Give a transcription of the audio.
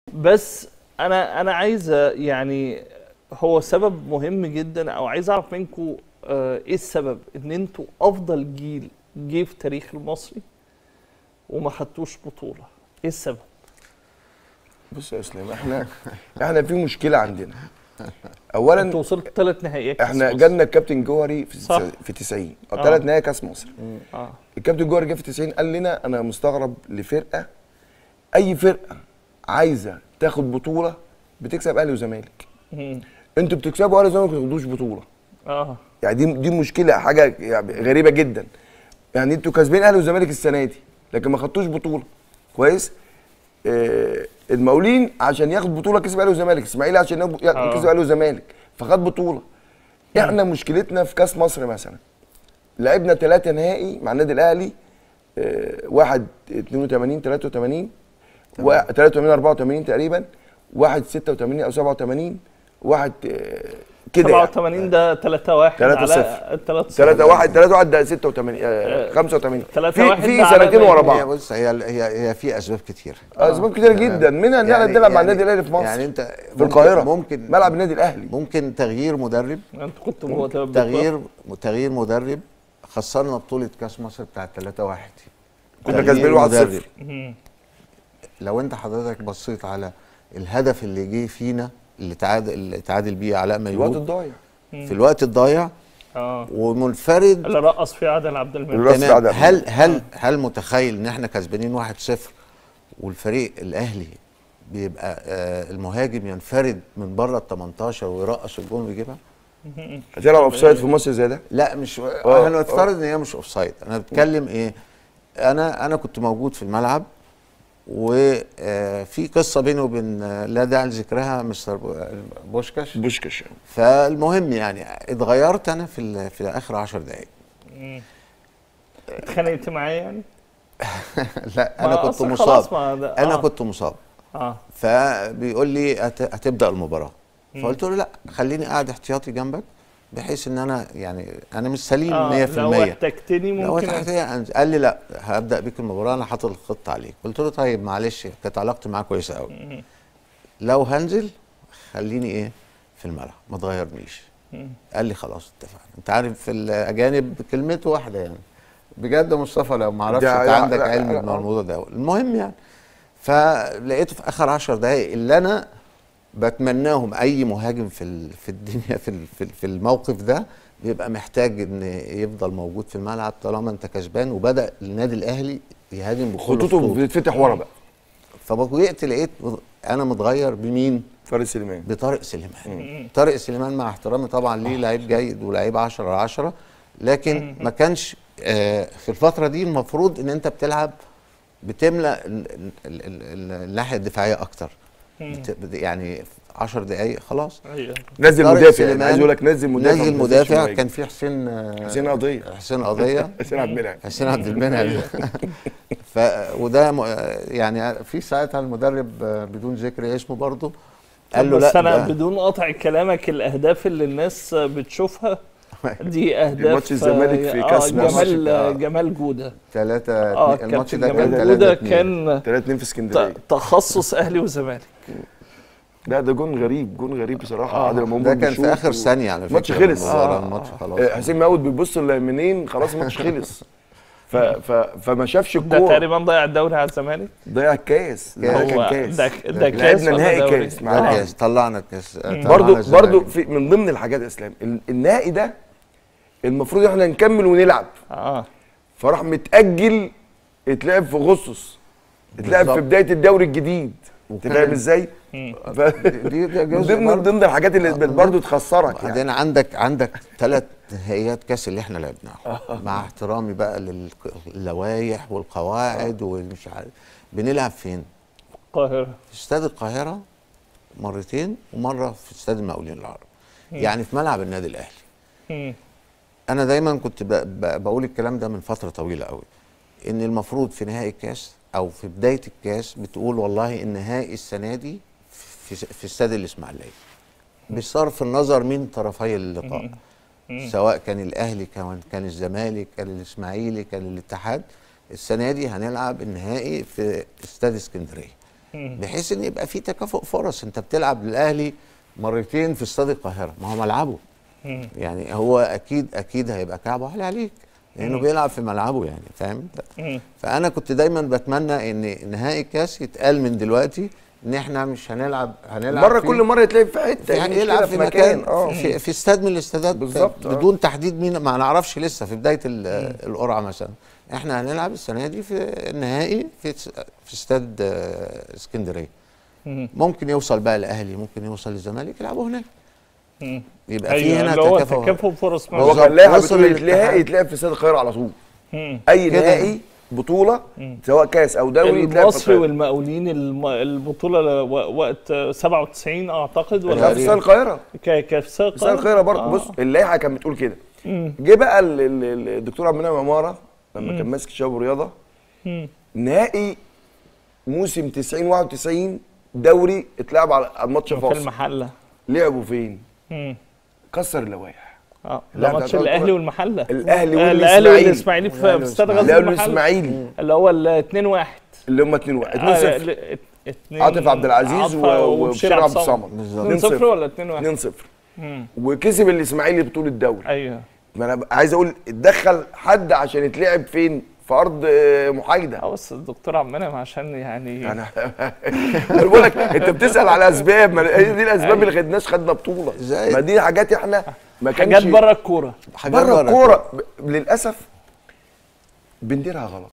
بس انا انا عايز يعني هو سبب مهم جدا او عايز اعرف منكم ايه السبب ان انتوا افضل جيل جه في تاريخ المصري وما خدتوش بطوله ايه السبب بص يا اسلام احنا احنا في مشكله عندنا اولا انتوا وصلتوا ثلاث نهائيات كأس احنا مصر. جالنا الكابتن جوهري في صح. في 90 او آه. ثلاث نهائي كاس مصر اه الكابتن جوهري جه في 90 قال لنا انا مستغرب لفرقه اي فرقه عايزه تاخد بطوله بتكسب اهلي وزمالك مم. انتوا بتكسبوا اهلي وزمالك ما تاخدوش بطوله اه يعني دي دي مشكله حاجه يعني غريبه جدا يعني انتوا كاسبين اهلي وزمالك السنه دي لكن ما خدتوش بطوله كويس آه المقاولين عشان ياخد بطوله كسب اهلي وزمالك اسماعيلي عشان ياخد- آه. كسب اهلي وزمالك فخد بطوله احنا مشكلتنا في كاس مصر مثلا لعبنا ثلاثه نهائي مع النادي الاهلي آه واحد 82 83 و 83 84 تقريبا واحد 86 او 87 واحد آه كده يعني. 87 ده 3 1 3 0. 3 3 1 3 1 ده 86 آه 85 3 في واحد في ده على سنتين ما ورا يكون. هي بعض بص هي هي هي في اسباب كتير اسباب كتير جدا منها ان احنا بنلعب مع النادي الاهلي في مصر يعني انت في القاهره ممكن ملعب النادي الاهلي ممكن تغيير مدرب انتوا كنتوا هو ده تغيير تغيير مدرب خسرنا بطوله كاس مصر بتاعت 3 1 كنا كاسبين 1-0 مم. لو انت حضرتك بصيت على الهدف اللي جه فينا اللي تعادل اللي تعادل بيه علاء الوقت ميمون الضايع في الوقت الضايع اه ومنفرد اللي رقص فيه عادل عبد المنعم الراس تمام عدد. هل هل هل متخيل ان احنا كسبانين 1-0 والفريق الاهلي بيبقى آه المهاجم ينفرد من بره ال 18 ويرقص الجون ويجيبها؟ هتلعب اوف سايد في مصر زي ده لا مش آه، انا نفترض ان هي مش اوف سايد انا بتكلم ايه انا انا كنت موجود في الملعب وفي قصه بيني وبين آه، لا داعي لذكرها مستر بو- بوشكاش بوشكش فالمهم يعني اتغيرت انا في ال- في اخر 10 دقائق اتخانقت معاه يعني لا انا ما كنت أصل مصاب خلاص ما ده- انا آه. كنت مصاب اه فبيقول لي هت- هتبدا المباراه فقلت له لا خليني قاعد احتياطي جنبك بحيث ان انا يعني انا مش سليم اه 100% لو احتجتني لو ممكن تحتاج قال لي لا هبدا بيك المباراه انا حاطط الخطه عليك قلت له طيب معلش كانت علاقتي معاه كويسه قوي لو هنزل خليني ايه في الملعب ما تغيرنيش قال لي خلاص اتفقنا انت عارف في الاجانب كلمته واحده يعني بجد يا مصطفى لو ما اعرفش ده- انت لا- عندك لا- علم لا- بالموضوع ده المهم يعني فلقيته في اخر 10 دقائق اللي انا بتمناهم اي مهاجم في ال- في الدنيا في ال- في ال- في الموقف ده بيبقى محتاج ان يفضل موجود في الملعب طالما انت كسبان وبدا النادي الاهلي يهاجم بكل خطوطه خطوط بتتفتح ورا بقى فبقيت لقيت انا متغير بمين؟ فارس سليمان بطارق سليمان طارق سليمان مع احترامي طبعا ليه لعيب جيد ولعيب 10 على 10 لكن ما كانش آه، في الفتره دي المفروض ان انت بتلعب بتملى ال- ال- ال- ال- الناحيه الدفاعيه اكتر بت- بت- يعني 10 دقائق خلاص ايوه نزل طارق مدافع يعني سليمان عايز اقول لك نزل مدافع نزل ما تنزلش مدافع مهاجم. كان في حسين آه، حسين قضيه حسين قضيه حسين عبد المنعم حسين عبد المنعم ف وده م- يعني في ساعتها المدرب آه، بدون ذكر اسمه برضه قال له بس لا انا ده- بدون قطع كلامك الاهداف اللي الناس بتشوفها دي اهداف ماتش الزمالك في آه، كأس مصر. جمال آه. جمال جوده ثلاثة اه الماتش كابتن ده كان جمال جوده 3 كان 3 2 في اسكندريه ت- تخصص اهلي وزمالك لا ده جون غريب جون غريب بصراحه آه. عادل امام ده كان بيشوط في اخر و- ثانية على فكرة الماتش خلص. المباراة، آه. الماتش خلاص آه، حسين ماود بيبص لليمينين خلاص الماتش خلص ف ف فما شافش ده الكوره تقريبا ضيع الدوري على الزمالك ضيع الكاس ده هو كان كاس ده ده كاس لعبنا ولا نهائي دوري؟ كاس مع ده الأهلي. كاس طلعنا الكاس طلعنا برضو الزمالك. برضو في من ضمن الحاجات يا اسلام ال- النهائي ده المفروض احنا نكمل ونلعب اه فراح متاجل اتلعب في اغسطس اتلعب في بالظبط. بدايه الدوري الجديد انت وكان- فاهم ازاي؟ ف... دي ده من جزء ضمن من برضو. ضمن الحاجات اللي بت- برضو تخسرك يعني بعدين عندك عندك ثلاث نهائيات كاس اللي احنا لعبناهم مع احترامي بقى للوائح والقواعد ومش عارف بنلعب فين؟ القاهره في استاد القاهرة مرتين ومرة في استاد المقاولين العرب يعني في ملعب النادي الأهلي مم. أنا دايما كنت ب- ب- بقول الكلام ده من فترة طويلة قوي إن المفروض في نهائي الكاس أو في بداية الكاس بتقول والله النهائي السنة دي في في استاد الإسماعيلية بصرف النظر من طرفي اللقاء سواء كان الأهلي كان كان الزمالك كان الإسماعيلي كان الاتحاد السنة دي هنلعب النهائي في استاد اسكندرية بحيث ان يبقى في تكافؤ فرص انت بتلعب للاهلي مرتين في استاد القاهره ما هو ملعبه يعني هو اكيد اكيد هيبقى كعبه عالي عليك لانه بيلعب في ملعبه يعني فاهم مم. فانا كنت دايما بتمنى ان نهائي الكاس يتقال من دلوقتي ان احنا مش هنلعب هنلعب مره فيه. كل مره يتلعب في حته يعني مش يلعب كده في مكان اه في, في استاد من الاستادات بالظبط، آه. بدون تحديد مين ما نعرفش لسه في بدايه ال- القرعه مثلا احنا هنلعب السنه دي في النهائي في في استاد آه، اسكندريه مم. ممكن يوصل بقى الاهلي ممكن يوصل للزمالك يلعبوا هناك مم. يبقى في ايوه هنا اللي هو تكافؤ تكافؤ فرص هو بالظبط. كان لائحه وصل بتقول للاتحاد. النهائي يتلعب في استاد القاهره على طول مم. اي كده. نهائي بطوله سواء كاس او دوري يتلعب في المصري القاهرة. والمقاولين الم- البطوله ل- و- وقت 97 اعتقد يتلعب ولا في استاد القاهره ك- كان في ساق استاد القاهره برضه آه. بص اللائحه كانت بتقول كده مم. جه بقى ال- ال- ال- الدكتور عبد المنعم عماره لما كان ماسك شباب الرياضه مم. نهائي موسم 90 91 دوري اتلعب على على الماتش في فاصل المحله لعبوا فين؟ مم. كسر اللوائح اه لا، ده ماتش بتاعت الاهلي الكرة. والمحله الاهلي آه، الاهلي والاسماعيلي والاسماعيلي في في استاد غزل الاهلي المحله والاسماعيلي اللي هو ال 2 1 اللي هم 2 1 2 0 2 عاطف عبد العزيز و- وبشير عبد الصمد بالظبط. 2 0 ولا 2 1 2 0 مم. وكسب الاسماعيلي بطوله الدوري ايوه ما انا بقى عايز اقول اتدخل حد عشان يتلعب فين في ارض آه، محايده اه بس الدكتور عبد المنعم عشان يعني انا انا بقول لك انت بتسال على اسباب ما هي دي الاسباب اللي خدناش خدنا بطوله زي- ما دي حاجات احنا ما كانش حاجات بره الكوره حاجات بره الكوره ب- للاسف بنديرها غلط